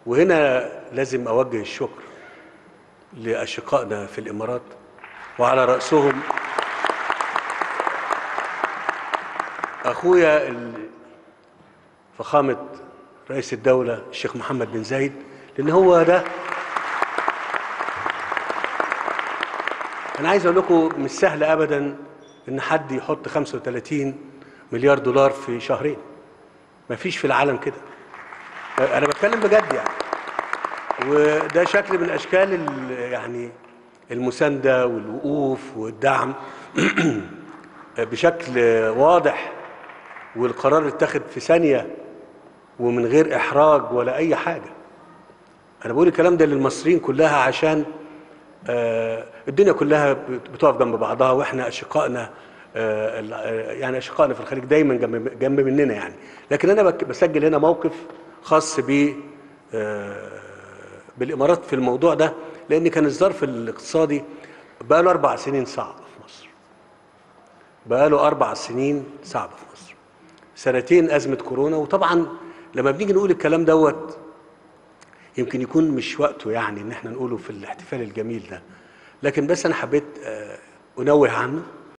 وهنا لازم اوجه الشكر لاشقائنا في الامارات وعلى راسهم اخويا ال- فخامه رئيس الدوله الشيخ محمد بن زايد لان هو ده انا عايز اقول لكم مش سهل ابدا ان حد يحط 35 مليار دولار في شهرين ما فيش في العالم كده انا بتكلم بجد يعني وده شكل من اشكال ال- يعني المسانده والوقوف والدعم بشكل واضح والقرار اتخذ في ثانيه ومن غير احراج ولا اي حاجه انا بقول الكلام ده للمصريين كلها عشان آه، الدنيا كلها بت- بتقف جنب بعضها واحنا اشقائنا آه، ال- آه، يعني اشقائنا في الخليج دايما جنب جنب مننا يعني لكن انا بك- بسجل هنا موقف خاص ب آه، بالامارات في الموضوع ده لان كان الظرف الاقتصادي بقى له اربع سنين صعب في مصر بقى له اربع سنين صعبه في مصر سنتين ازمه كورونا وطبعا لما بنيجي نقول الكلام دوت يمكن يكون مش وقته يعني ان احنا نقوله في الاحتفال الجميل ده لكن بس انا حبيت آه، انوه عنه